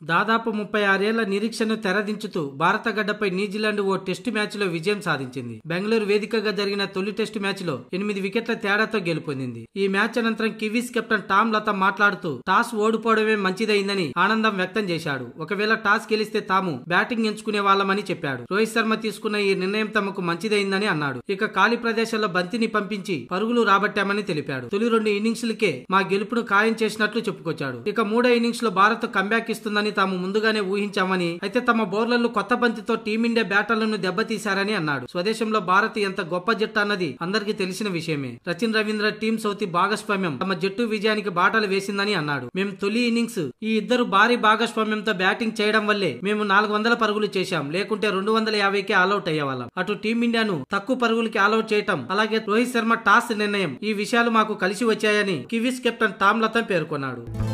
దాదాపు ముప్పై ఆరేళ్ల నిరీక్షను తెరదించుతూ భారత గడ్డపై న్యూజిలాండ్ ఓ టెస్టు మ్యాచ్లో విజయం సాధించింది బెంగళూరు వేదికగా జరిగిన తొలి టెస్టు మ్యాచ్లో ఎనిమిది వికెట్ల తేడాతో గెలుపొందింది ఈ మ్యాచ్ అనంతరం కివీస్ కెప్టెన్ టామ్ లత మాట్లాడుతూ టాస్ ఓడిపోవడమే మంచిదైందని ఆనందం వ్యక్తం చేశాడు ఒకవేళ టాస్ గెలిస్తే తాము బ్యాటింగ్ ఎంచుకునే వాళ్ళమని చెప్పాడు రోహిత్ శర్మ తీసుకున్న ఈ నిర్ణయం తమకు మంచిదైందని అన్నాడు ఇక ఖాళీ ప్రదేశాల్లో బంతిని పంపించి పరుగులు రాబట్టామని తెలిపాడు తొలి రెండు ఇన్నింగ్స్లకే మా గెలుపును ఖాయం చేసినట్లు చెప్పుకొచ్చాడు ఇక మూడో ఇన్నింగ్స్ లో భారత్ కంబ్యాక్ ఇస్తుందని తాము ముందుగానే ఊహించామని అయితే తమ బౌలర్లు కొత్త బంతితో టీమిండియా బ్యాటర్లను దెబ్బతీశారని అన్నాడు స్వదేశంలో భారత్ ఎంత గొప్ప జట్టు అన్నది అందరికీ తెలిసిన విషయమే రచిన్ రవీంద్ర టీం సౌతి భాగస్వామ్యం తమ జట్టు విజయానికి బాటలు వేసిందని అన్నాడు మేము తొలి ఇన్నింగ్స్ ఈ ఇద్దరు భారీ భాగస్వామ్యంతో బ్యాటింగ్ చేయడం వల్లే మేము నాలుగు వందల పరుగులు చేశాం లేకుంటే రెండు వందల యాభైకి ఆల్అౌట్ అయ్యేవాళ్ళం అటు టీమిండియాను తక్కువ పరుగులకి ఆల్అౌట్ చేయటం అలాగే రోహిత్ శర్మ టాస్ నిర్ణయం ఈ విషయాలు మాకు కలిసి వచ్చాయని కివీస్ కెప్టెన్ టామ్ లతం పేర్కొన్నాడు